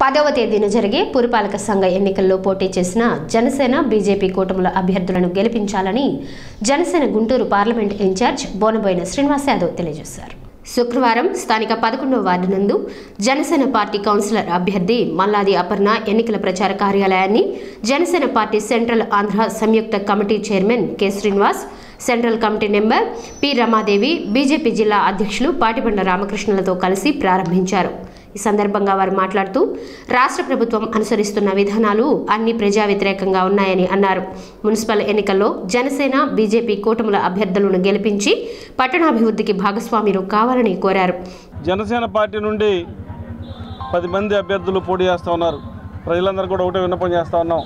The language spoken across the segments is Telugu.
పదవ తేదీన జరిగే పురపాలక సంఘ ఎన్నికల్లో పోటీ చేసిన జనసేన బీజేపీ కూటముల అభ్యర్థులను గెలిపించాలని జనసేన గుంటూరు పార్లమెంట్ ఇన్ఛార్జ్ బోనబోయిన శ్రీనివాస్ యాదవ్ తెలియజేశారు శుక్రవారం స్థానిక పదకొండవ వార్డు నందు జనసేన పార్టీ కౌన్సిలర్ అభ్యర్థి మల్లాది అపర్ణ ఎన్నికల ప్రచార కార్యాలయాన్ని జనసేన పార్టీ సెంట్రల్ ఆంధ్ర సంయుక్త committee chairman K Srinivas central committee number P Ramadevi BJP జిల్లా అధ్యక్షులు పాటిబండ రామకృష్ణులతో కలిసి ప్రారంభించారు ఈ సందర్భంగా వారు మాట్లాడుతూ రాష్ట్ర ప్రభుత్వం అనుసరిస్తున్న విధానాలు అన్ని ప్రజా వ్యతిరేకంగా ఉన్నాయని అన్నారు మున్సిపల్ ఎన్నికల్లో జనసేన బీజేపీ కూటముల అభ్యర్థులను గెలిపించి పట్టణాభివృద్ధికి భాగస్వామ్యులు కావాలని కోరారు జనసేన పార్టీ నుండి పది మంది అభ్యర్థులు పోటీ చేస్తూ ఉన్నారు ప్రజలందరూ కూడా ఒకటే విన్నపం చేస్తూ ఉన్నాం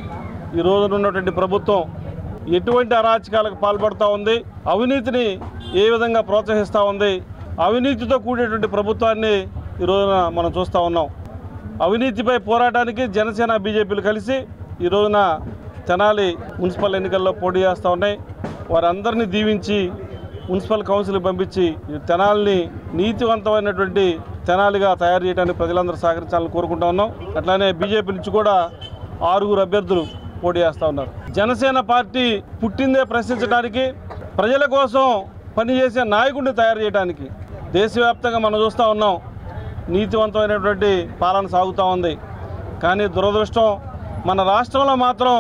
ఈ రోజున ఉన్నటువంటి ప్రభుత్వం ఎటువంటి అరాచకాలకు పాల్పడుతూ ఉంది అవినీతిని ఏ విధంగా ప్రోత్సహిస్తూ ఉంది అవినీతితో కూడినటువంటి ప్రభుత్వాన్ని ఈ రోజున మనం చూస్తూ ఉన్నాం అవినీతిపై పోరాటానికి జనసేన బీజేపీలు కలిసి ఈ రోజున తెనాలి మున్సిపల్ ఎన్నికల్లో పోటీ చేస్తూ ఉన్నాయి వారందరినీ దీవించి మున్సిపల్ కౌన్సిల్కి పంపించి ఈ తెనాలిని నీతివంతమైనటువంటి తెనాలిగా తయారు చేయడానికి ప్రజలందరూ సహకరించాలని కోరుకుంటా ఉన్నాం అట్లానే బీజేపీ నుంచి కూడా ఆరుగురు అభ్యర్థులు పోటీ చేస్తూ ఉన్నారు జనసేన పార్టీ పుట్టిందే ప్రశ్నించడానికి ప్రజల కోసం పనిచేసే నాయకుడిని తయారు చేయడానికి దేశవ్యాప్తంగా మనం చూస్తూ ఉన్నాం నీతివంతమైనటువంటి పాలన సాగుతూ ఉంది కానీ దురదృష్టం మన రాష్ట్రంలో మాత్రం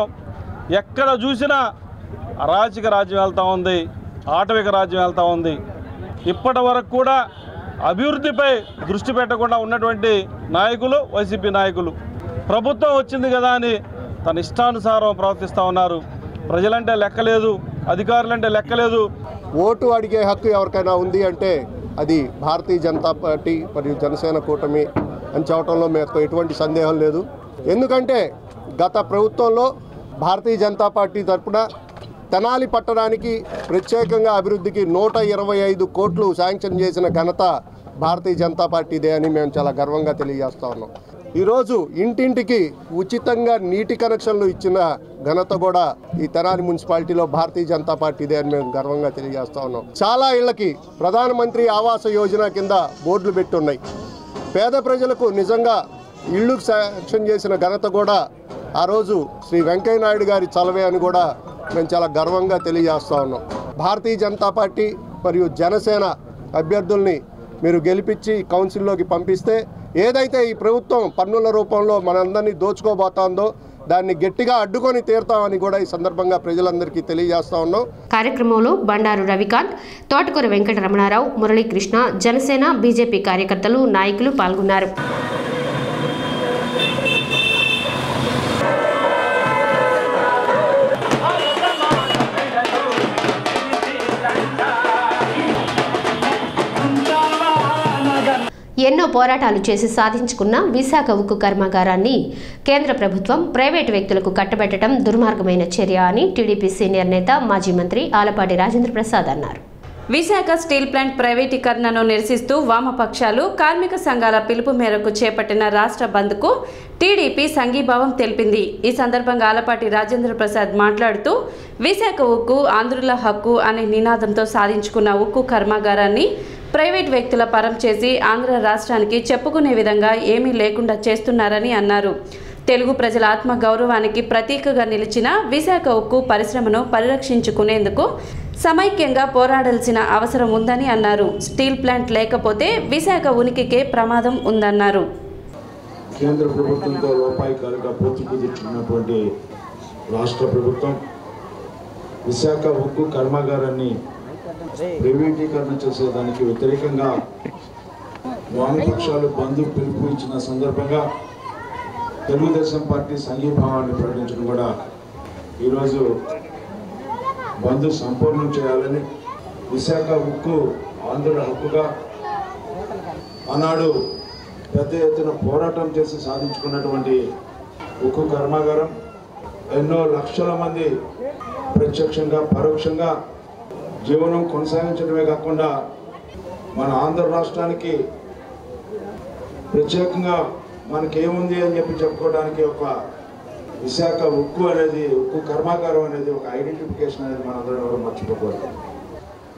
ఎక్కడ చూసినా అరాచక రాజ్యం వెళ్తూ ఉంది ఆటవిక రాజ్యం వెళ్తూ ఉంది ఇప్పటి వరకు కూడా అభివృద్ధిపై దృష్టి పెట్టకుండా ఉన్నటువంటి నాయకులు వైసీపీ నాయకులు ప్రభుత్వం వచ్చింది కదా అని తన ఇష్టానుసారం ప్రవర్తిస్తూ ఉన్నారు ప్రజలంటే లెక్కలేదు అధికారులంటే లెక్కలేదు ఓటు అడిగే హక్కు ఎవరికైనా ఉంది అంటే అది భారతీయ జనతా పార్టీ మరియు జనసేన కూటమి అని చెప్పడంలో మీకు ఎటువంటి సందేహం లేదు ఎందుకంటే గత ప్రభుత్వంలో భారతీయ జనతా పార్టీ తరపున తెనాలి పట్టణానికి ప్రత్యేకంగా అభివృద్ధికి నూట ఇరవై ఐదు కోట్లు శాంక్షన్ చేసిన ఘనత భారతీయ జనతా పార్టీదే అని మేము చాలా గర్వంగా తెలియజేస్తా ఉన్నాం ఈరోజు ఇంటింటికి ఉచితంగా నీటి కనెక్షన్లు ఇచ్చిన ఘనత కూడా ఈ తెనాలి మున్సిపాలిటీలో భారతీయ జనతా పార్టీదే అని మేము గర్వంగా తెలియజేస్తా ఉన్నాం చాలా ఇళ్లకి ప్రధానమంత్రి ఆవాస యోజన కింద బోర్డులు పెట్టున్నాయి పేద ప్రజలకు నిజంగా ఇళ్ళు శాంక్షన్ చేసిన ఘనత కూడా ఆ రోజు శ్రీ వెంకయ్య నాయుడు గారి చలవే అని కూడా మేము చాలా గర్వంగా తెలియజేస్తా ఉన్నాం భారతీయ జనతా పార్టీ మరియు జనసేన అభ్యర్థుల్ని మీరు గెలిపించి కౌన్సిల్లోకి పంపిస్తే ఏదైతే ఈ ప్రభుత్వం పన్నుల రూపంలో మనందరినీ దోచుకోబోతోందో దాన్ని గట్టిగా అడ్డుకొని తీరుతామని కూడా ఈ సందర్భంగా ప్రజలందరికీ తెలియజేస్తా ఉన్నాం కార్యక్రమంలో బండారు రవికాంత్ తోటకూర వెంకట రమణారావు మురళీకృష్ణ జనసేన బీజేపీ కార్యకర్తలు నాయకులు పాల్గొన్నారు ఎన్నో పోరాటాలు చేసి సాధించుకున్న విశాఖ ఉక్కు కర్మాగారాన్ని కేంద్ర ప్రభుత్వం ప్రైవేటు వ్యక్తులకు కట్టబెట్టడం దుర్మార్గమైన చర్య అని టీడీపీ సీనియర్ నేత మాజీ మంత్రి ఆలపాటి రాజేంద్ర ప్రసాద్ అన్నారు విశాఖ స్టీల్ ప్లాంట్ ప్రైవేటీకరణను నిరసిస్తూ వామపక్షాలు కార్మిక సంఘాల పిలుపు మేరకు చేపట్టిన రాష్ట్ర బంద్కు టీడీపీ సంఘీభావం తెలిపింది ఈ సందర్భంగా ఆలపాటి రాజేంద్ర ప్రసాద్ మాట్లాడుతూ విశాఖ ఉక్కు ఆంధ్రుల హక్కు అనే నినాదంతో సాధించుకున్న ఉక్కు కర్మాగారాన్ని ప్రైవేట్ వ్యక్తుల పరం చేసి ఆంధ్ర రాష్ట్రానికి చెప్పుకునే విధంగా ఏమీ లేకుండా చేస్తున్నారని అన్నారు తెలుగు ప్రజల ఆత్మ గౌరవానికి ప్రతీకగా నిలిచిన విశాఖ ఉక్కు పరిశ్రమను పరిరక్షించుకునేందుకు సమైక్యంగా పోరాడాల్సిన అవసరం ఉందని అన్నారు స్టీల్ ప్లాంట్ లేకపోతే విశాఖ ఉనికికే ప్రమాదం ఉందన్నారు కేంద్ర ప్రభుత్వంతో లోపాయికారుగా పూర్తి కుదిర్చుకున్నటువంటి రాష్ట్ర ప్రభుత్వం విశాఖ ఉక్కు కర్మాగారాన్ని ప్రైవేటీకరణ చేసేదానికి వ్యతిరేకంగా వామపక్షాలు బంధు పిలుపు ఇచ్చిన సందర్భంగా తెలుగుదేశం పార్టీ సంఘీభావాన్ని ప్రకటించడం కూడా ఈరోజు బంధు సంపూర్ణం చేయాలని విశాఖ ఉక్కు ఆంధ్రుల హక్కుగా ఆనాడు పెద్ద ఎత్తున పోరాటం చేసి సాధించుకున్నటువంటి ఉక్కు కర్మాగారం ఎన్నో లక్షల మంది ప్రత్యక్షంగా పరోక్షంగా జీవనం కొనసాగించడమే కాకుండా మన ఆంధ్ర రాష్ట్రానికి ప్రత్యేకంగా మనకేముంది అని చెప్పి చెప్పుకోవడానికి ఒక విశాఖ ఉక్కు అనేది ఉక్కు కర్మాగారం అనేది ఒక ఐడెంటిఫికేషన్ అనేది మనందరం ఎవరు మర్చిపోకూడదు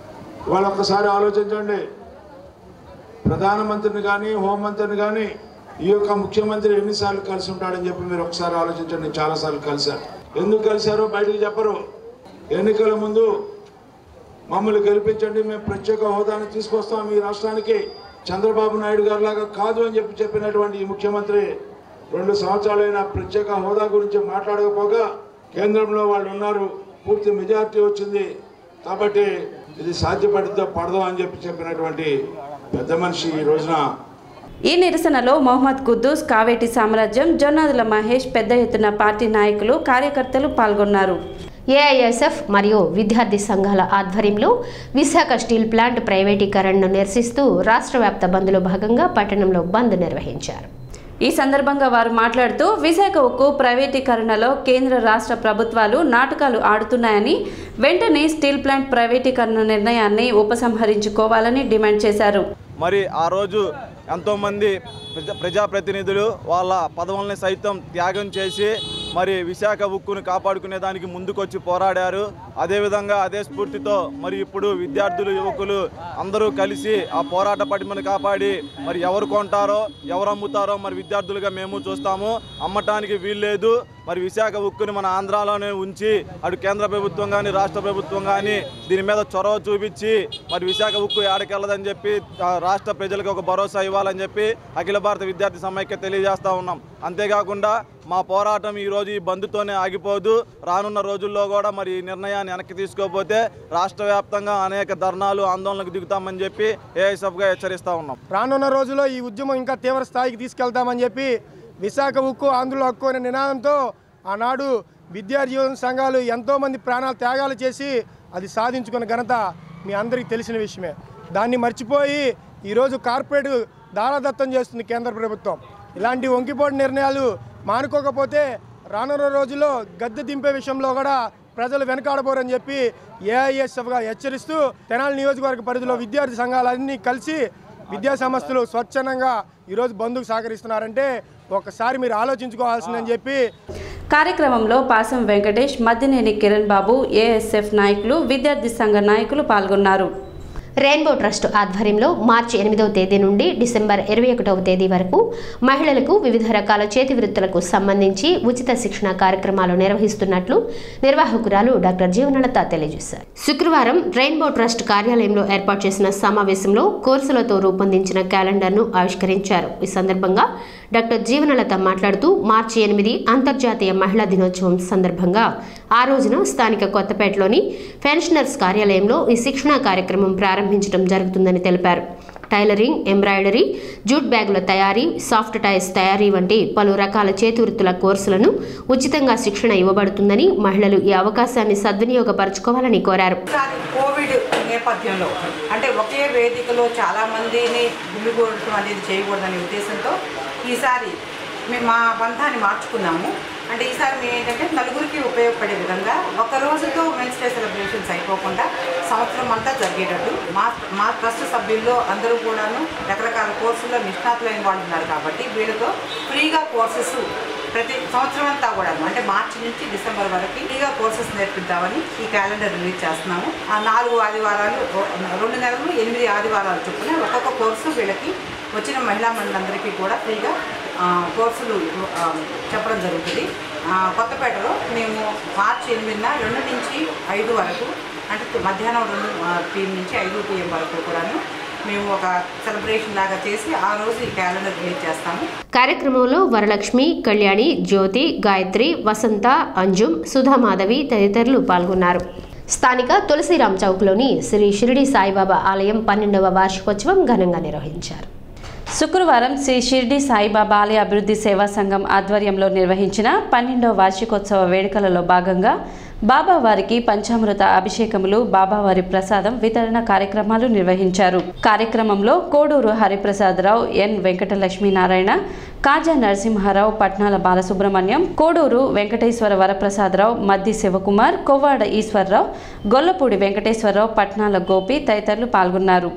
ఇవాళ ఒక్కసారి ఆలోచించండి ప్రధానమంత్రిని కానీ హోంమంత్రిని కానీ ఈ యొక్క ముఖ్యమంత్రి ఎన్నిసార్లు కలిసి ఉంటాడని చెప్పి మీరు ఒకసారి ఆలోచించండి నేను చాలాసార్లు కలిశాను ఎందుకు కలిశారో బయటకు చెప్పరు ఎన్నికల ముందు మమ్మల్ని గెలిపించండి మేము ప్రత్యేక హోదాని తీసుకొస్తాం ఈ రాష్ట్రానికి చంద్రబాబు నాయుడు గారి లాగా కాదు అని చెప్పి చెప్పినటువంటి ఈ ముఖ్యమంత్రి రెండు సంవత్సరాలైన ప్రత్యేక హోదా గురించి మాట్లాడకపోగా కేంద్రంలో వాళ్ళు ఉన్నారు పూర్తి మెజారిటీ వచ్చింది కాబట్టి ఇది సాధ్యపడిద్దో పడదో అని చెప్పి చెప్పినటువంటి పెద్ద మనిషి ఈ రోజున ఈ నిరసనలో మొహమ్మద్ కుద్దూస్ కావేటి సామ్రాజ్యం జొన్నాదుల మహేష్ పెద్ద ఎత్తున పార్టీ నాయకులు కార్యకర్తలు పాల్గొన్నారు ఏఐఎస్ఎఫ్ మరియు విద్యార్థి సంఘాల ఆధ్వర్యంలో విశాఖ స్టీల్ ప్లాంట్ ప్రైవేటీకరణను నిరసిస్తూ రాష్ట్ర వ్యాప్త బంద్లో భాగంగా పట్టణంలో బంద్ నిర్వహించారు ఈ సందర్భంగా వారు మాట్లాడుతూ విశాఖ ఉక్కు ప్రైవేటీకరణలో కేంద్ర రాష్ట్ర ప్రభుత్వాలు నాటకాలు ఆడుతున్నాయని వెంటనే స్టీల్ ప్లాంట్ ప్రైవేటీకరణ నిర్ణయాన్ని ఉపసంహరించుకోవాలని డిమాండ్ చేశారు మరి ఆ రోజు ఎంతోమంది ప్రజా ప్రజాప్రతినిధులు వాళ్ళ పదవుల్ని సైతం త్యాగం చేసి మరి విశాఖ ఉక్కును కాపాడుకునే దానికి ముందుకొచ్చి పోరాడారు అదేవిధంగా అదే స్ఫూర్తితో మరి ఇప్పుడు విద్యార్థులు యువకులు అందరూ కలిసి ఆ పోరాట పటిమను కాపాడి మరి ఎవరు కొంటారో ఎవరు అమ్ముతారో మరి విద్యార్థులుగా మేము చూస్తాము అమ్మటానికి వీల్లేదు మరి విశాఖ ఉక్కుని మన ఆంధ్రాలోనే ఉంచి అటు కేంద్ర ప్రభుత్వం కానీ రాష్ట్ర ప్రభుత్వం కానీ దీని మీద చొరవ చూపించి మరి విశాఖ ఉక్కు ఏడకెళ్ళదని చెప్పి ఆ, రాష్ట్ర ప్రజలకు ఒక భరోసా ఇవ్వాలని చెప్పి అఖిల భారత విద్యార్థి సమైక్య తెలియజేస్తా ఉన్నాం అంతేకాకుండా మా పోరాటం ఈ రోజు ఈ బంద్తోనే ఆగిపోదు రానున్న రోజుల్లో కూడా మరి ఈ నిర్ణయాన్ని వెనక్కి తీసుకోకపోతే రాష్ట్ర వ్యాప్తంగా అనేక ధర్నాలు ఆందోళనకు దిగుతామని చెప్పి ఏఐఎస్ఎఫ్గా హెచ్చరిస్తా ఉన్నాం రానున్న రోజుల్లో ఈ ఉద్యమం ఇంకా తీవ్ర స్థాయికి తీసుకెళ్తామని చెప్పి విశాఖ ఉక్కు ఆంధ్రుల హక్కు అనే నినాదంతో ఆనాడు విద్యార్థి యువజన సంఘాలు ఎంతోమంది ప్రాణాలు త్యాగాలు చేసి అది సాధించుకున్న ఘనత మీ అందరికీ తెలిసిన విషయమే దాన్ని మర్చిపోయి ఈరోజు కార్పొరేట్ దారాదత్తం చేస్తుంది కేంద్ర ప్రభుత్వం ఇలాంటి వంకిపోటు నిర్ణయాలు మానుకోకపోతే రానున్న రోజుల్లో గద్దె దింపే విషయంలో కూడా ప్రజలు వెనకాడబోరని చెప్పి ఏఐఎస్ఎఫ్గా హెచ్చరిస్తూ తెనాలి నియోజకవర్గ పరిధిలో విద్యార్థి సంఘాలన్నీ కలిసి విద్యా సంస్థలు స్వచ్ఛందంగా ఈరోజు బంధుకు సహకరిస్తున్నారంటే ఒకసారి మీరు ఆలోచించుకోవాల్సిందని చెప్పి కార్యక్రమంలో పాసం వెంకటేష్ మద్దినేని కిరణ్ బాబు ఏఎస్ఎఫ్ నాయకులు విద్యార్థి సంఘ నాయకులు పాల్గొన్నారు రెయిన్బో ట్రస్ట్ ఆధ్వర్యంలో మార్చి ఎనిమిదవ తేదీ నుండి డిసెంబర్ ఇరవై ఒకటవ తేదీ వరకు మహిళలకు వివిధ రకాల చేతి వృత్తులకు సంబంధించి ఉచిత శిక్షణ కార్యక్రమాలు నిర్వహిస్తున్నట్లు నిర్వాహకురాలు డాక్టర్ జీవనలత తెలియజేశారు శుక్రవారం రెయిన్బో ట్రస్ట్ కార్యాలయంలో ఏర్పాటు చేసిన సమావేశంలో కోర్సులతో రూపొందించిన క్యాలెండర్ను ఆవిష్కరించారు ఈ సందర్భంగా డాక్టర్ జీవనలత మాట్లాడుతూ మార్చి ఎనిమిది అంతర్జాతీయ మహిళా దినోత్సవం సందర్భంగా ఆ రోజున స్థానిక కొత్తపేటలోని పెన్షనర్స్ కార్యాలయంలో ఈ శిక్షణా కార్యక్రమం ప్రారంభించడం జరుగుతుందని తెలిపారు టైలరింగ్ ఎంబ్రాయిడరీ జూట్ బ్యాగుల తయారీ సాఫ్ట్ టైర్స్ తయారీ వంటి పలు రకాల చేతివృత్తుల కోర్సులను ఉచితంగా శిక్షణ ఇవ్వబడుతుందని మహిళలు ఈ అవకాశాన్ని సద్వినియోగపరచుకోవాలని కోరారు ఈసారి కోవిడ్ నేపథ్యంలో అంటే ఒకే వేదికలో చాలా మందిని గుమిగూడటం అనేది చేయకూడదనే ఉద్దేశంతో ఈసారి మేము మా బంధాన్ని మార్చుకున్నాము అంటే ఈసారి మేము ఏంటంటే నలుగురికి ఉపయోగపడే విధంగా ఒక రోజుతో మెన్స్ డే సెలబ్రేషన్స్ అయిపోకుండా సంవత్సరం అంతా జరిగేటట్టు మా మా ట్రస్ట్ సభ్యుల్లో అందరూ కూడాను రకరకాల కోర్సుల్లో నిష్ణాతులైన వాళ్ళు ఉన్నారు కాబట్టి వీళ్ళతో ఫ్రీగా కోర్సెస్ ప్రతి సంవత్సరం అంతా కూడా అంటే మార్చి నుంచి డిసెంబర్ వరకు ఫ్రీగా కోర్సెస్ నేర్పిద్దామని ఈ క్యాలెండర్ రిలీజ్ చేస్తున్నాము ఆ నాలుగు ఆదివారాలు రో- రెండు నెలలు ఎనిమిది ఆదివారాలు చొప్పున ఒక్కొక్క కోర్సు వీళ్ళకి వచ్చిన మహిళా మండలందరికీ కూడా ఫ్రీగా ఆ, కోర్సులు ఆ, చెప్పడం జరుగుతుంది ఆ, కొత్తపేటలో మేము మార్చి ఎనిమిదిన రెండు నుంచి ఐదు వరకు అంటే మధ్యాహ్నం రెండు పిఎం నుంచి ఐదు పిఎం వరకు కూడాను మేము ఒక సెలబ్రేషన్ లాగా చేసి ఆ రోజు ఈ క్యాలెండర్ రిలీజ్ చేస్తాము కార్యక్రమంలో వరలక్ష్మి కళ్యాణి జ్యోతి గాయత్రి వసంత అంజుమ్ సుధామాధవి తదితరులు పాల్గొన్నారు స్థానిక తులసిరామ్ చౌక్లోని శ్రీ షిరిడి సాయిబాబా ఆలయం పన్నెండవ వార్షికోత్సవం ఘనంగా నిర్వహించారు శుక్రవారం శ్రీ షిర్డి సాయిబాబా ఆలయ అభివృద్ధి సేవా సంఘం ఆధ్వర్యంలో నిర్వహించిన పన్నెండవ వార్షికోత్సవ వేడుకలలో భాగంగా బాబా వారికి పంచామృత అభిషేకములు బాబావారి ప్రసాదం వితరణ కార్యక్రమాలు నిర్వహించారు కార్యక్రమంలో కోడూరు హరిప్రసాదరావు ఎన్ వెంకటలక్ష్మీనారాయణ కాజా నరసింహారావు పట్నాల బాలసుబ్రహ్మణ్యం కోడూరు వెంకటేశ్వర వరప్రసాదరావు మద్ది శివకుమార్ కొవ్వాడ ఈశ్వరరావు గొల్లపూడి వెంకటేశ్వరరావు పట్నాల గోపి తదితరులు పాల్గొన్నారు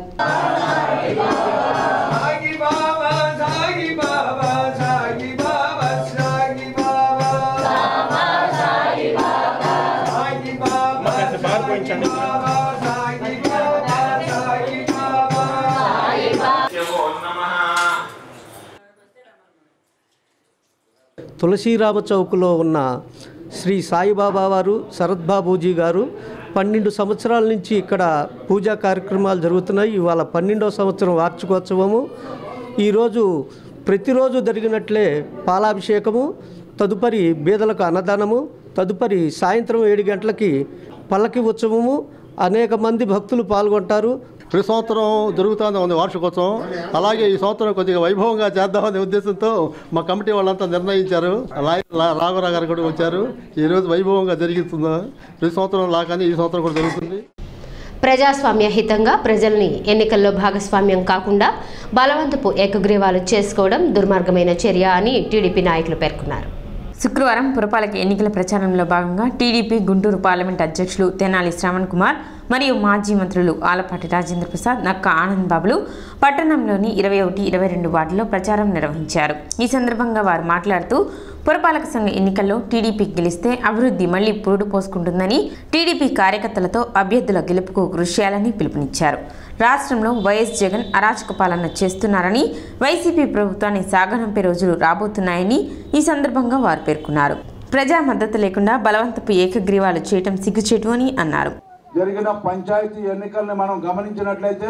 తులసీరామ చౌక్లో ఉన్న శ్రీ సాయిబాబా వారు శరత్ బాబూజీ గారు పన్నెండు సంవత్సరాల నుంచి ఇక్కడ పూజా కార్యక్రమాలు జరుగుతున్నాయి ఇవాళ పన్నెండవ సంవత్సరం వార్షికోత్సవము ఈరోజు ప్రతిరోజు జరిగినట్లే పాలాభిషేకము తదుపరి బీదలకు అన్నదానము తదుపరి సాయంత్రం ఏడు గంటలకి పల్లకి ఉత్సవము అనేక మంది భక్తులు పాల్గొంటారు ప్రతి సంవత్సరం జరుగుతూనే ఉంది వార్షికోత్సవం అలాగే ఈ సంవత్సరం కొద్దిగా వైభవంగా చేద్దామనే ఉద్దేశంతో మా కమిటీ వాళ్ళంతా నిర్ణయించారు లా- లా- రాఘవరావు గారు కూడా వచ్చారు ఈరోజు వైభవంగా జరుగుతుంది ప్రతి సంవత్సరం లాగానే ఈ సంవత్సరం కూడా జరుగుతుంది ప్రజాస్వామ్య హితంగా ప్రజల్ని ఎన్నికల్లో భాగస్వామ్యం కాకుండా బలవంతపు ఏకగ్రీవాలు చేసుకోవడం దుర్మార్గమైన చర్య అని టీడీపీ నాయకులు పేర్కొన్నారు శుక్రవారం పురపాలక ఎన్నికల ప్రచారంలో భాగంగా టీడీపీ గుంటూరు పార్లమెంట్ అధ్యక్షులు తెనాలి శ్రవణ్ కుమార్ మరియు మాజీ మంత్రులు ఆలపాటి రాజేంద్ర ప్రసాద్ నక్క ఆనంద్ బాబులు పట్టణంలోని ఇరవై ఒకటి ఇరవై రెండు వార్డులో ప్రచారం నిర్వహించారు ఈ సందర్భంగా వారు మాట్లాడుతూ పురపాలక సంఘ ఎన్నికల్లో టీడీపీ గెలిస్తే అభివృద్ధి మళ్లీ పురుడు పోసుకుంటుందని టీడీపీ కార్యకర్తలతో అభ్యర్థుల గెలుపుకు కృషి చేయాలని పిలుపునిచ్చారు రాష్ట్రంలో వైఎస్ జగన్ అరాచక పాలన చేస్తున్నారని వైసీపీ ప్రభుత్వాన్ని సాగనంపే రోజులు రాబోతున్నాయని ఈ సందర్భంగా వారు పేర్కొన్నారు ప్రజా మద్దతు లేకుండా బలవంతపు ఏకగ్రీవాలు చేయటం సిగ్గుచేటు అని అన్నారు జరిగిన పంచాయతీ ఎన్నికల్ని మనం గమనించినట్లయితే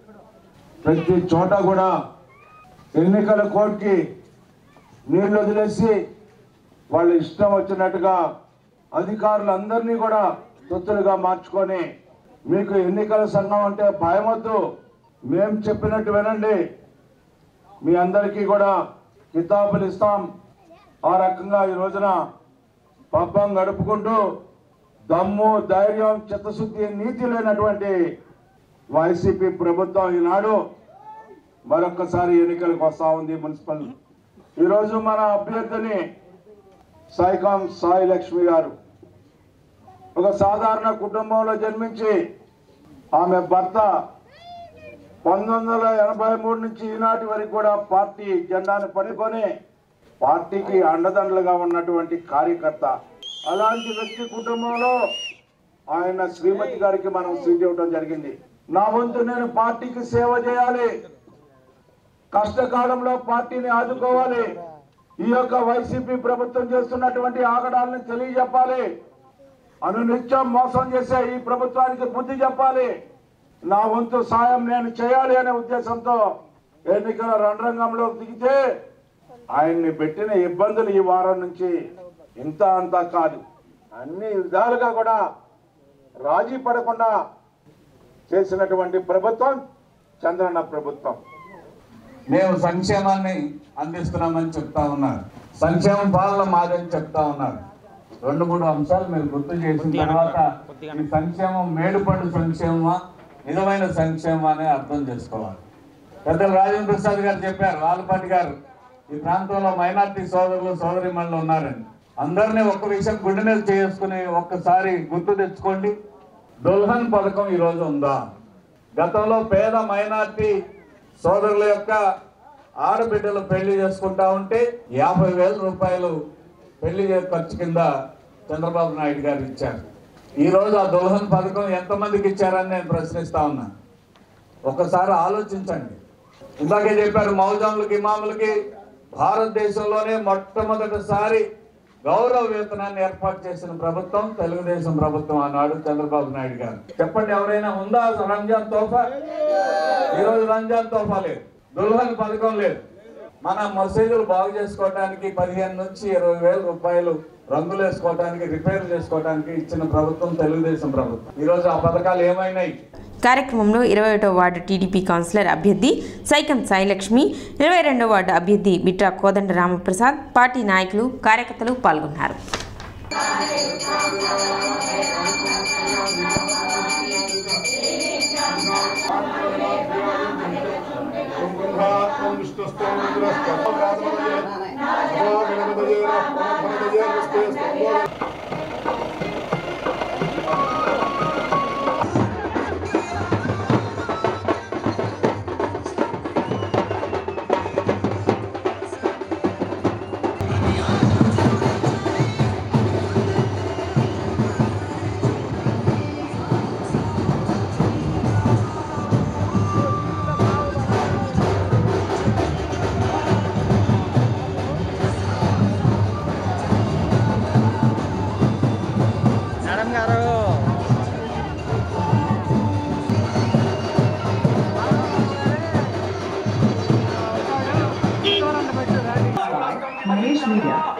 ప్రతి చోట కూడా ఎన్నికల కోర్టుకి నీళ్లు వదిలేసి వాళ్ళ ఇష్టం వచ్చినట్టుగా అధికారులందరినీ కూడా తొత్తులుగా మార్చుకొని మీకు ఎన్నికల సంఘం అంటే భయమొద్దు మేం చెప్పినట్టు వినండి మీ అందరికీ కూడా కితాబులు ఇస్తాం ఆ రకంగా ఈ రోజున పబ్బం గడుపుకుంటూ దమ్ము ధైర్యం చిత్తశుద్ధి నీతి లేనటువంటి వైసీపీ ప్రభుత్వం ఈనాడు మరొక్కసారి ఎన్నికలకు వస్తా ఉంది మున్సిపల్ ఈరోజు మన అభ్యర్థిని సాయికాం సాయి లక్ష్మి గారు ఒక సాధారణ కుటుంబంలో జన్మించి ఆమె భర్త పంతొమ్మిది వందల ఎనభై మూడు నుంచి ఈనాటి వరకు కూడా పార్టీ జెండాను పట్టుకొని పార్టీకి అండదండలుగా ఉన్నటువంటి కార్యకర్త అలాంటి వ్యక్తి కుటుంబంలో ఆయన శ్రీమతి గారికి మనం సీట్ ఇవ్వడం జరిగింది నా వంతు నేను పార్టీకి సేవ చేయాలి కష్టకాలంలో పార్టీని ఆదుకోవాలి ఈ యొక్క వైసీపీ ప్రభుత్వం చేస్తున్నటువంటి ఆగడాలను తెలియజెప్పాలి అనునిత్యం మోసం చేసే ఈ ప్రభుత్వానికి బుద్ధి చెప్పాలి నా వంతు సాయం నేను చేయాలి అనే ఉద్దేశంతో ఎన్నికల రణరంగంలో దిగితే ఆయన్ని పెట్టిన ఇబ్బందులు ఈ వారం నుంచి ఇంత అంతా కాదు అన్ని విధాలుగా కూడా రాజీ పడకుండా చేసినటువంటి ప్రభుత్వం చంద్రన్న ప్రభుత్వం మేము సంక్షేమాన్ని అందిస్తున్నామని చెప్తా ఉన్నారు సంక్షేమ పాలన మాదని చెప్తా ఉన్నారు రెండు మూడు అంశాలు మీరు గుర్తు చేసిన తర్వాత ఈ సంక్షేమం మేడుపడు సంక్షేమమా నిజమైన సంక్షేమం అని అర్థం చేసుకోవాలి పెద్దలు రాజేంద్ర ప్రసాద్ గారు చెప్పారు వాలపాటి గారు ఈ ప్రాంతంలో మైనార్టీ సోదరులు సోదరిమణులు ఉన్నారని అందరినీ ఒక్క విషయం గుండె మీద చేసుకుని ఒక్కసారి గుర్తు తెచ్చుకోండి దుల్హన్ పథకం ఈ రోజు ఉందా గతంలో పేద మైనార్టీ సోదరుల యొక్క ఆడబిడ్డలు పెళ్లి చేసుకుంటా ఉంటే యాభై వేల రూపాయలు పెళ్లి చే- ఖర్చు కింద చంద్రబాబు నాయుడు గారు ఇచ్చారు ఈ రోజు ఆ దుల్హన్ పథకం ఎంతమందికి ఇచ్చారని నేను ప్రశ్నిస్తా ఉన్నా ఒకసారి ఆలోచించండి ఇందాకే చెప్పారు మౌజాములకి ఇమాములకి భారతదేశంలోనే మొట్టమొదటిసారి గౌరవ వేతనాన్ని ఏర్పాటు చేసిన ప్రభుత్వం తెలుగుదేశం ప్రభుత్వం ఆనాడు చంద్రబాబు నాయుడు గారు చెప్పండి ఎవరైనా ఉందా రంజాన్ తోఫా ఈరోజు రంజాన్ తోఫా లేదు దుల్హన్ పథకం లేదు మన మసీదులు బాగు చేసుకోవడానికి పదిహేను నుంచి ఇరవై వేల రూపాయలు రంగులు వేసుకోవడానికి రిపేర్ చేసుకోవడానికి ఇచ్చిన ప్రభుత్వం తెలుగుదేశం ప్రభుత్వం ఈరోజు ఆ పథకాలు ఏమైనాయి కార్యక్రమంలో ఇరవై ఒకటో వార్డు టీడీపీ కౌన్సిలర్ అభ్యర్థి సైకం సాయిలక్ష్మి ఇరవై రెండో వార్డు అభ్యర్థి బిట్రా కోదండ రామప్రసాద్ పార్టీ నాయకులు కార్యకర్తలు పాల్గొన్నారు Mahesh Media.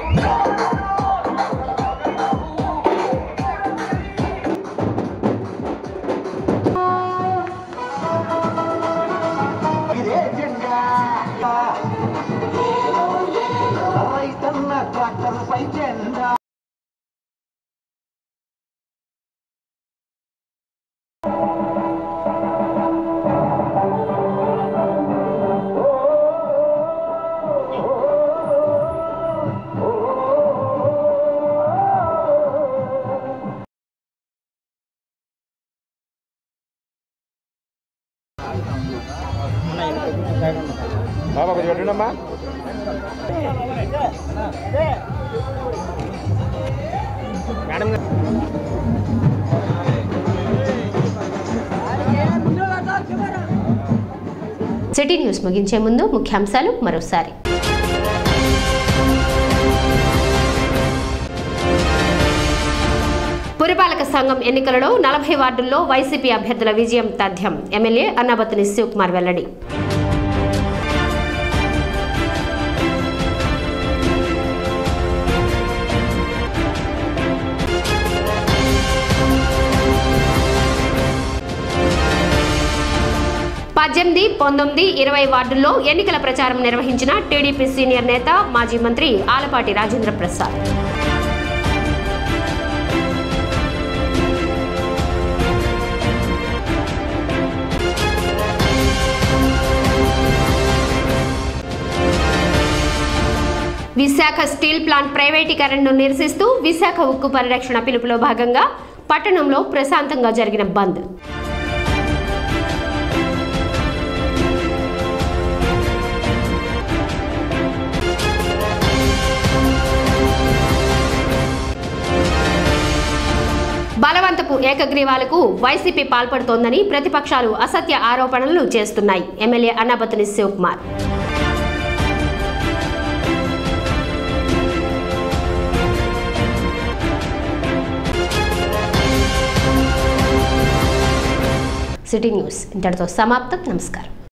బాబా కొంచెం పెట్టండమ్మా మేడం సిటీ న్యూస్ ముగించే ముందు ముఖ్యాంశాలు మరోసారి పురపాలక సంఘం ఎన్నికలలో నలభై వార్డుల్లో వైసీపీ అభ్యర్థుల విజయం తథ్యం ఎమ్మెల్యే అన్నాబత్తుని శివకుమార్ వెల్లడి పద్దెనిమిది పంతొమ్మిది ఇరవై వార్డుల్లో ఎన్నికల ప్రచారం నిర్వహించిన టీడీపీ సీనియర్ నేత మాజీ మంత్రి ఆలపాటి రాజేంద్ర ప్రసాద్ విశాఖ స్టీల్ ప్లాంట్ ప్రైవేటీకరణను నిరసిస్తూ విశాఖ ఉక్కు పరిరక్షణ పిలుపులో భాగంగా పట్టణంలో ప్రశాంతంగా జరిగిన బంద్ బలవంతపు ఏకగ్రీవాలకు వైసీపీ పాల్పడుతోందని ప్రతిపక్షాలు అసత్య ఆరోపణలు చేస్తున్నాయి MLA Annabathuni Sivakumar city news ఇంతటితో సమాప్తం నమస్కారం